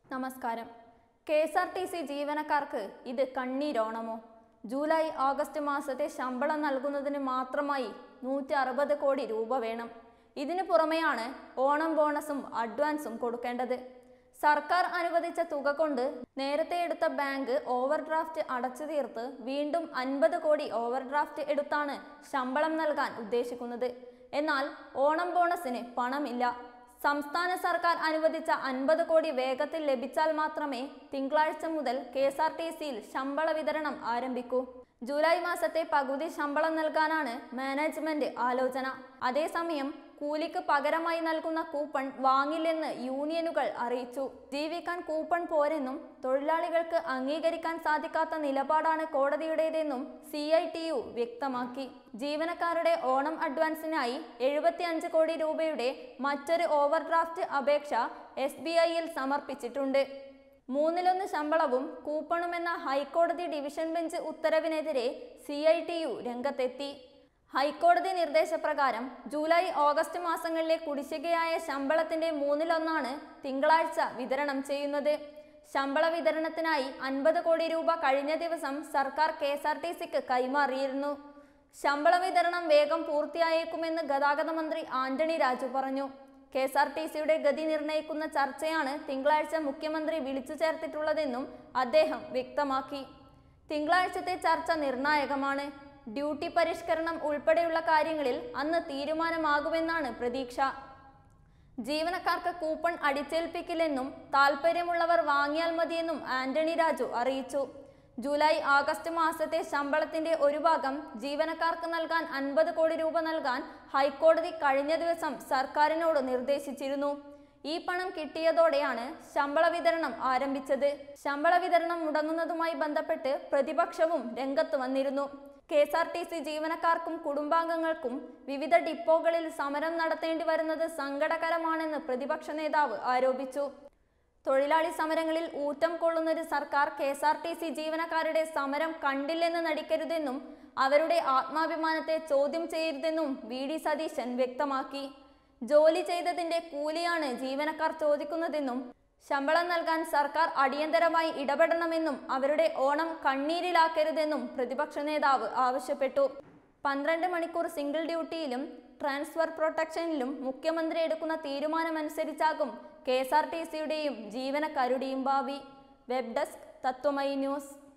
നമസ്കാരം K S R T C ജീവനക്കാർക്ക് ഇത് കണ്ണീരോണമോ ജൂലൈ ഓഗസ്റ്റ് മാസത്തെ ശമ്പളം നൽകുന്നതിന് മാത്രമായി നൂറ്റി അറുപത് കോടി രൂപ വേണം ഇതിനു പുറമെയാണ് ഓണം ബോണസും അഡ്വാൻസും കൊടുക്കേണ്ടത് സർക്കാർ അനുവദിച്ച തുക കൊണ്ട് നേരത്തെ എടുത്ത ബാങ്ക് ഓവർഡ്രാഫ്റ്റ് അടച്ചു തീർത്ത് വീണ്ടും അൻപത് കോടി ഓവർഡ്രാഫ്റ്റ് എടുത്താണ് ശമ്പളം നൽകാൻ ഉദ്ദേശിക്കുന്നത് എന്നാൽ ഓണം ബോണസിന് പണമില്ല സംസ്ഥാന സർക്കാർ അനുവദിച്ച അൻപത് കോടി വേഗത്തിൽ ലഭിച്ചാൽ മാത്രമേ തിങ്കളാഴ്ച മുതൽ കെ എസ് ആർ ടി സിയിൽ ശമ്പള വിതരണം ആരംഭിക്കൂ ജൂലൈ മാസത്തെ പകുതി ശമ്പളം നൽകാനാണ് മാനേജ്മെന്റ് ആലോചന അതേസമയം കൂലിക്ക് പകരമായി നൽകുന്ന കൂപ്പൺ വാങ്ങില്ലെന്ന് യൂണിയനുകൾ അറിയിച്ചു ജീവിക്കാൻ കൂപ്പൺ പോരെന്നും തൊഴിലാളികൾക്ക് അംഗീകരിക്കാൻ സാധിക്കാത്ത നിലപാടാണ് കോടതിയുടേതെന്നും സി ഐ ടി യു വ്യക്തമാക്കി ജീവനക്കാരുടെ ഓണം അഡ്വാൻസിനായി എഴുപത്തിയഞ്ച് കോടി രൂപയുടെ മറ്റൊരു ഓവർഡ്രാഫ്റ്റ് അപേക്ഷ എസ് ബി ഐയിൽ സമർപ്പിച്ചിട്ടുണ്ട് മൂന്നിലൊന്ന് ശമ്പളവും കൂപ്പണുമെന്ന ഹൈക്കോടതി ഡിവിഷൻ ബെഞ്ച് ഉത്തരവിനെതിരെ സി ഐ ടി യു രംഗത്തെത്തി ഹൈക്കോടതി നിർദ്ദേശപ്രകാരം ജൂലൈ ഓഗസ്റ്റ് മാസങ്ങളിലെ കുടിശ്ശികയായ ശമ്പളത്തിന്റെ മൂന്നിലൊന്നാണ് തിങ്കളാഴ്ച വിതരണം ചെയ്യുന്നത് ശമ്പള വിതരണത്തിനായി അൻപത് കോടി രൂപ കഴിഞ്ഞ ദിവസം സർക്കാർ കെ എസ് ആർ ടി സിക്ക് കൈമാറിയിരുന്നു ശമ്പള വിതരണം വേഗം പൂർത്തിയായേക്കുമെന്ന് ഗതാഗത മന്ത്രി ആന്റണി രാജു പറഞ്ഞു കെ എസ് ആർ ടി സിയുടെ ഗതി നിർണ്ണയിക്കുന്ന ചർച്ചയാണ് തിങ്കളാഴ്ച മുഖ്യമന്ത്രി വിളിച്ചു ചേർത്തിട്ടുള്ളതെന്നും അദ്ദേഹം വ്യക്തമാക്കി തിങ്കളാഴ്ചത്തെ ചർച്ച നിർണായകമാണ് ഡ്യൂട്ടി പരിഷ്കരണം ഉൾപ്പെടെയുള്ള കാര്യങ്ങളിൽ അന്ന് തീരുമാനമാകുമെന്നാണ് പ്രതീക്ഷ ജീവനക്കാർക്ക് കൂപ്പൺ അടിച്ചേൽപ്പിക്കില്ലെന്നും താൽപ്പര്യമുള്ളവർ വാങ്ങിയാൽ മതിയെന്നും ആന്റണി രാജു അറിയിച്ചു ജൂലൈ ആഗസ്റ്റ് മാസത്തെ ശമ്പളത്തിന്റെ ഒരു ഭാഗം ജീവനക്കാർക്ക് നൽകാൻ അൻപത് കോടി രൂപ നൽകാൻ ഹൈക്കോടതി കഴിഞ്ഞ ദിവസം സർക്കാരിനോട് നിർദ്ദേശിച്ചിരുന്നു ഈ പണം കിട്ടിയതോടെയാണ് ശമ്പള വിതരണം ആരംഭിച്ചത് ശമ്പള വിതരണം മുടങ്ങുന്നതുമായി ബന്ധപ്പെട്ട് പ്രതിപക്ഷവും രംഗത്ത് വന്നിരുന്നു K S R T C ജീവനക്കാർക്കും കുടുംബാംഗങ്ങൾക്കും വിവിധ ഡിപ്പോകളിൽ സമരം നടത്തേണ്ടി വരുന്നത് സങ്കടകരമാണെന്ന് പ്രതിപക്ഷ നേതാവ് ആരോപിച്ചു തൊഴിലാളി സമരങ്ങളിൽ ഊറ്റം കൊള്ളുന്നൊരു സർക്കാർ K S R T C ജീവനക്കാരുടെ സമരം കണ്ടില്ലെന്ന് നടിക്കരുതെന്നും അവരുടെ ആത്മാഭിമാനത്തെ ചോദ്യം ചെയ്യരുതെന്നും വി ഡി സതീശൻ വ്യക്തമാക്കി ജോലി ചെയ്തതിന്റെ കൂലിയാണ് ജീവനക്കാർ ചോദിക്കുന്നതെന്നും ശമ്പളം നൽകാൻ സർക്കാർ അടിയന്തരമായി ഇടപെടണമെന്നും അവരുടെ ഓണം കണ്ണീരിലാക്കരുതെന്നും പ്രതിപക്ഷ നേതാവ് ആവശ്യപ്പെട്ടു പന്ത്രണ്ട് മണിക്കൂർ സിംഗിൾ ഡ്യൂട്ടിയിലും ട്രാൻസ്ഫർ പ്രൊട്ടക്ഷനിലും മുഖ്യമന്ത്രി എടുക്കുന്ന തീരുമാനമനുസരിച്ചാകും കെ എസ് ആർ ടി സിയുടെയും ജീവനക്കാരുടെയും ഭാവി വെബ് ഡെസ്ക് തത്വമയി ന്യൂസ്